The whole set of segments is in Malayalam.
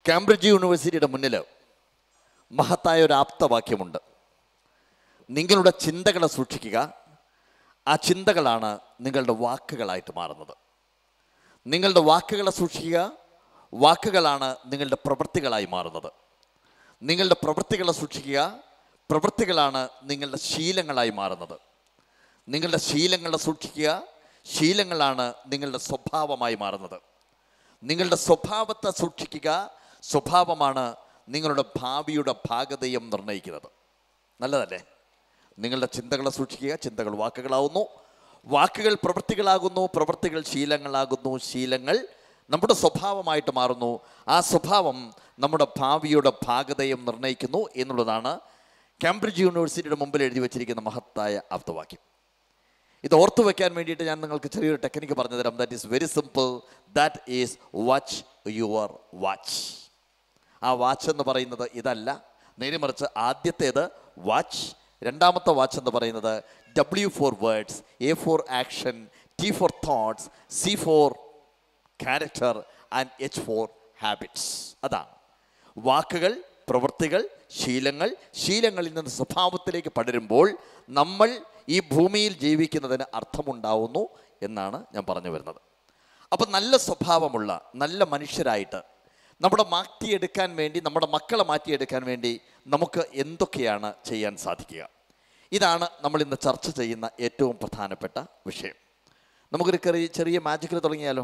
കാംബ്രിഡ്ജ് യൂണിവേഴ്സിറ്റിയുടെ മുന്നിൽ മഹത്തായ ഒരു ആപ്തവാക്യമുണ്ട് നിങ്ങളുടെ ചിന്തകളെ സൂക്ഷിക്കുക ആ ചിന്തകളാണ് നിങ്ങളുടെ വാക്കുകളായിട്ട് മാറുന്നത് നിങ്ങളുടെ വാക്കുകളെ സൂക്ഷിക്കുക വാക്കുകളാണ് നിങ്ങളുടെ പ്രവൃത്തികളായി മാറുന്നത് നിങ്ങളുടെ പ്രവൃത്തികളെ സൂക്ഷിക്കുക പ്രവൃത്തികളാണ് നിങ്ങളുടെ ശീലങ്ങളായി മാറുന്നത് നിങ്ങളുടെ ശീലങ്ങളെ സൂക്ഷിക്കുക ശീലങ്ങളാണ് നിങ്ങളുടെ സ്വഭാവമായി മാറുന്നത് നിങ്ങളുടെ സ്വഭാവത്തെ സൂക്ഷിക്കുക സ്വഭാവമാണ് നിങ്ങളുടെ ഭാവിയുടെ ഭാഗതയും നിർണ്ണയിക്കുന്നത് നല്ലതല്ലേ നിങ്ങളുടെ ചിന്തകളെ സൂക്ഷിക്കുക ചിന്തകൾ വാക്കുകളാവുന്നു വാക്കുകൾ പ്രവൃത്തികളാകുന്നു പ്രവൃത്തികൾ ശീലങ്ങളാകുന്നു ശീലങ്ങൾ നമ്മുടെ സ്വഭാവമായിട്ട് മാറുന്നു ആ സ്വഭാവം നമ്മുടെ ഭാവിയുടെ ഭാഗതയും നിർണ്ണയിക്കുന്നു എന്നുള്ളതാണ് കാംബ്രിഡ്ജ് യൂണിവേഴ്സിറ്റിയുടെ മുമ്പിൽ എഴുതി വച്ചിരിക്കുന്ന മഹത്തായ ആപ്തവാക്യം ഇത് ഓർത്തു വെക്കാൻ വേണ്ടിയിട്ട് ഞാൻ നിങ്ങൾക്ക് ചെറിയൊരു ടെക്നിക്ക് പറഞ്ഞു തരാം that is very simple that is watch your watch ആ വാച്ച് എന്ന് പറയുന്നത് ഇതല്ല നേരെ മറിച്ച് ആദ്യത്തേത് വാച്ച് രണ്ടാമത്തെ വാച്ച് എന്ന് പറയുന്നത് W for words A for action T for thoughts C for character and H for habits അതാണ് വാക്കുകൾ പ്രവൃത്തികൾ ശീലങ്ങൾ ശീലങ്ങളിൽ നിന്ന് സ്വഭാവത്തിലേക്ക് പടരുമ്പോൾ നമ്മൾ ഈ ഭൂമിയിൽ ജീവിക്കുന്നതിന് അർത്ഥമുണ്ടാവുന്നു എന്നാണ് ഞാൻ പറഞ്ഞു വരുന്നത് അപ്പം നല്ല സ്വഭാവമുള്ള നല്ല മനുഷ്യരായിട്ട് നമ്മുടെ മാറ്റിയെടുക്കാൻ വേണ്ടി നമ്മുടെ മക്കളെ മാറ്റിയെടുക്കാൻ വേണ്ടി നമുക്ക് എന്തൊക്കെയാണ് ചെയ്യാൻ സാധിക്കുക ഇതാണ് നമ്മൾ ഇന്ന് ചർച്ച ചെയ്യുന്ന ഏറ്റവും പ്രധാനപ്പെട്ട വിഷയം നമുക്കൊരു ചെറിയ ചെറിയ മാജിക്കിൽ തുടങ്ങിയാലോ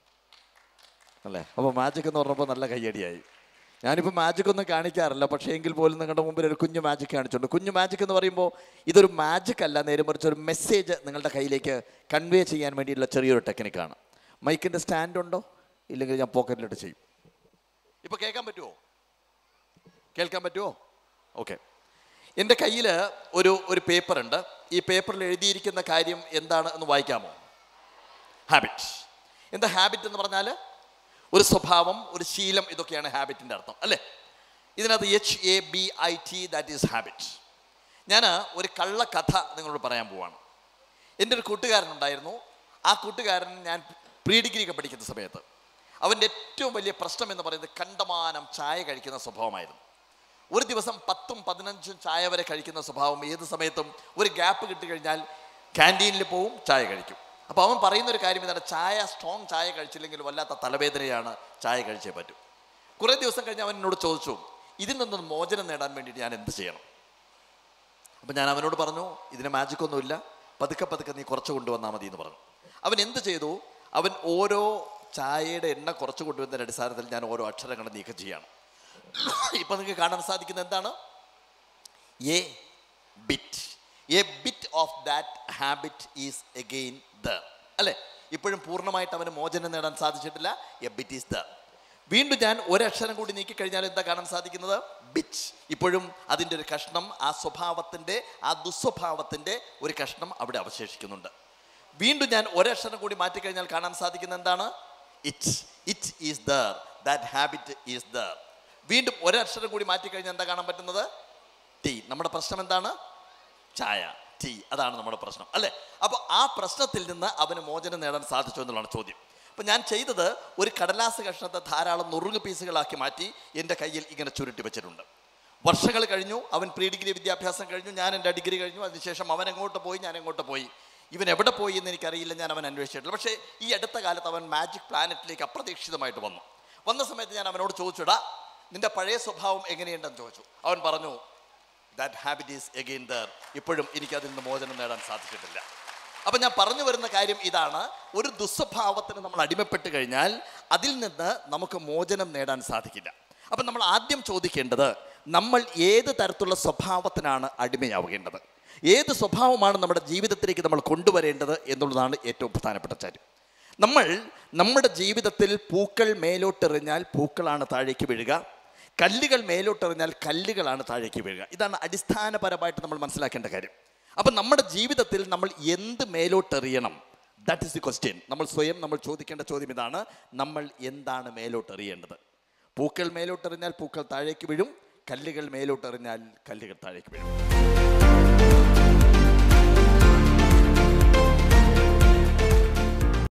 അല്ലേ അപ്പോൾ മാജിക് എന്ന് പറഞ്ഞപ്പോൾ നല്ല കയ്യടിയായി ഞാനിപ്പോൾ മാജിക് ഒന്നും കാണിക്കാറില്ല പക്ഷേ എങ്കിൽ പോലും നിങ്ങളുടെ മുമ്പിൽ ഒരു കുഞ്ഞു മാജിക് കാണിച്ചിട്ടുണ്ട് കുഞ്ഞു മാജിക് എന്ന് പറയുമ്പോൾ ഇതൊരു മാജിക് അല്ല നേരെ മറിച്ച് ഒരു മെസ്സേജ് നിങ്ങളുടെ കയ്യിലേക്ക് കൺവേ ചെയ്യാൻ വേണ്ടിയുള്ള ചെറിയൊരു ടെക്നിക്കാണ് മൈക്കിൻ്റെ സ്റ്റാൻഡ് ഉണ്ടോ ഇല്ലെങ്കിൽ ഞാൻ പോക്കറ്റിലിട്ട് ചെയ്യും ഇപ്പോൾ കേൾക്കാൻ പറ്റുമോ കേൾക്കാൻ പറ്റുമോ ഓക്കെ എൻ്റെ കയ്യിൽ ഒരു ഒരു പേപ്പർ ഉണ്ട് ഈ പേപ്പറിൽ എഴുതിയിരിക്കുന്ന കാര്യം എന്താണ് എന്ന് വായിക്കാമോ ഹാബിറ്റ് എന്താ ഹാബിറ്റ് എന്ന് പറഞ്ഞാൽ ഒരു സ്വഭാവം ഒരു ശീലം ഇതൊക്കെയാണ് ഹാബിറ്റിൻ്റെ അർത്ഥം അല്ലേ ഇതിനകത്ത് H A B I T that is habit ഞാൻ ഒരു കള്ളക്കഥ നിങ്ങളോട് പറയാൻ പോവാണ് എൻ്റെ ഒരു കൂട്ടുകാരനുണ്ടായിരുന്നു ആ കൂട്ടുകാരൻ ഞാൻ പ്രീ ഡിഗ്രി ഒക്കെ പഠിക്കുന്ന സമയത്ത് അവൻ്റെ ഏറ്റവും വലിയ പ്രശ്നം എന്ന് പറയുന്നത് കണ്ടമാനം ചായ കഴിക്കുന്ന സ്വഭാവമായിരുന്നു ഒരു ദിവസം പത്തും പതിനഞ്ചും ചായ വരെ കഴിക്കുന്ന സ്വഭാവം ഏത് സമയത്തും ഒരു ഗ്യാപ്പ് കിട്ടിക്കഴിഞ്ഞാൽ ക്യാൻറ്റീനിൽ പോവും ചായ കഴിക്കും അപ്പോൾ അവൻ പറയുന്ന ഒരു കാര്യം ഇതാണ് ചായ സ്ട്രോങ് ചായ കഴിച്ചില്ലെങ്കിൽ വല്ലാത്ത തലവേദനയാണ് ചായ കഴിച്ചേ പറ്റും കുറേ ദിവസം കഴിഞ്ഞ് അവൻ എന്നോട് ചോദിച്ചു ഇതിൽ നിന്നും മോചനം നേടാൻ വേണ്ടിയിട്ട് ഞാൻ എന്ത് ചെയ്യണം അപ്പം ഞാൻ അവനോട് പറഞ്ഞു ഇതിന് മാജിക് ഒന്നുമില്ല പതുക്കെ പതുക്കെ നീ കുറച്ച് കൊണ്ടുവന്നാൽ മതി എന്ന് പറഞ്ഞു അവൻ എന്ത് ചെയ്തു അവൻ ഓരോ ചായയുടെ എണ്ണ കുറച്ച് കൊണ്ടുവന്നതിൻ്റെ അടിസ്ഥാനത്തിൽ ഞാൻ ഓരോ അക്ഷരങ്ങൾ നീക്കം ചെയ്യാണ് ഇപ്പം നിങ്ങൾക്ക് കാണാൻ സാധിക്കുന്ന എന്താണ് a bit a bit of that habit is again the അല്ലേ ഇപ്പോഴും പൂർണ്ണമായിട്ട് അവന് മോചനം നേടാൻ സാധിച്ചിട്ടില്ല എ ബിറ്റ് ഈസ് ദ വീണ്ടും ഞാൻ ഒരക്ഷരം കൂടി നീക്കിക്കഴിഞ്ഞാൽ എന്താ കാണാൻ സാധിക്കുന്നത് ബിറ്റ് ഇപ്പോഴും അതിൻ്റെ ഒരു കഷ്ണം ആ സ്വഭാവത്തിൻ്റെ ആ ദുസ്വഭാവത്തിൻ്റെ ഒരു കഷ്ണം അവിടെ അവശേഷിക്കുന്നുണ്ട് വീണ്ടും ഞാൻ ഒരക്ഷരം കൂടി മാറ്റിക്കഴിഞ്ഞാൽ കാണാൻ സാധിക്കുന്ന എന്താണ് it it is there that habit is there വീണ്ടും ഒരക്ഷരം കൂടി മാറ്റിക്കഴിഞ്ഞാൽ എന്താ കാണാൻ പറ്റുന്നത് ടീ നമ്മുടെ പ്രശ്നം എന്താണ് ചായ ടീ അതാണ് നമ്മുടെ പ്രശ്നം അല്ലേ അപ്പോൾ ആ പ്രശ്നത്തിൽ നിന്ന് അവന് മോചനം നേടാൻ സാധിച്ചു എന്നുള്ളതാണ് ചോദ്യം അപ്പം ഞാൻ ചെയ്തത് ഒരു കടലാസ് കഷ്ണത്തെ ധാരാളം നുറുങ്ങ് പീസുകളാക്കി മാറ്റി എൻ്റെ കയ്യിൽ ഇങ്ങനെ ചുരുട്ടി വെച്ചിട്ടുണ്ട് വർഷങ്ങൾ കഴിഞ്ഞു അവൻ പ്രീ ഡിഗ്രി വിദ്യാഭ്യാസം കഴിഞ്ഞു ഞാൻ എൻ്റെ ഡിഗ്രി കഴിഞ്ഞു അതിനുശേഷം അവൻ എങ്ങോട്ട് പോയി ഞാൻ എങ്ങോട്ട് പോയി ഇവൻ എവിടെ പോയി എന്ന് എനിക്കറിയില്ല ഞാൻ അവൻ അന്വേഷിച്ചിട്ടില്ല പക്ഷേ ഈ അടുത്ത കാലത്ത് അവൻ മാജിക് പ്ലാനറ്റിലേക്ക് അപ്രതീക്ഷിതമായിട്ട് വന്നു വന്ന സമയത്ത് ഞാൻ അവനോട് ചോദിച്ചുടാ നിന്റെ പഴയ സ്വഭാവം എങ്ങനെയുണ്ടെന്ന് ചോദിച്ചു അവൻ പറഞ്ഞു that habit is again there ഇപ്പോഴും എനിക്ക് അതിൽ നിന്ന് മോചനം നേടാൻ സാധിച്ചിട്ടില്ല അപ്പം ഞാൻ പറഞ്ഞു വരുന്ന കാര്യം ഇതാണ് ഒരു ദുസ്വഭാവത്തിന് നമ്മൾ അടിമപ്പെട്ട് കഴിഞ്ഞാൽ അതിൽ നിന്ന് നമുക്ക് മോചനം നേടാൻ സാധിക്കില്ല അപ്പം നമ്മൾ ആദ്യം ചോദിക്കേണ്ടത് നമ്മൾ ഏത് തരത്തിലുള്ള സ്വഭാവത്തിനാണ് അടിമയാവുകേണ്ടത് ഏത് സ്വഭാവമാണ് നമ്മുടെ ജീവിതത്തിലേക്ക് നമ്മൾ കൊണ്ടുവരേണ്ടത് എന്നുള്ളതാണ് ഏറ്റവും പ്രധാനപ്പെട്ട കാര്യം നമ്മൾ നമ്മുടെ ജീവിതത്തിൽ പൂക്കൾ മേലോട്ടെറിഞ്ഞാൽ പൂക്കളാണ് താഴേക്ക് വീഴുക കല്ലുകൾ മേലോട്ടെറിഞ്ഞാൽ കല്ലുകളാണ് താഴേക്ക് വീഴുക ഇതാണ് അടിസ്ഥാനപരമായിട്ട് നമ്മൾ മനസ്സിലാക്കേണ്ട കാര്യം അപ്പം നമ്മുടെ ജീവിതത്തിൽ നമ്മൾ എന്ത് മേലോട്ടെറിയണം ദാറ്റ് ഇസ് ദി ക്വസ്റ്റ്യൻ നമ്മൾ സ്വയം നമ്മൾ ചോദിക്കേണ്ട ചോദ്യം ഇതാണ് നമ്മൾ എന്താണ് മേലോട്ടെറിയേണ്ടത് പൂക്കൾ മേലോട്ടെറിഞ്ഞാൽ പൂക്കൾ താഴേക്ക് വീഴും കല്ലുകൾ മേലോട്ടെറിഞ്ഞാൽ കല്ലുകൾ താഴേക്ക് വീഴും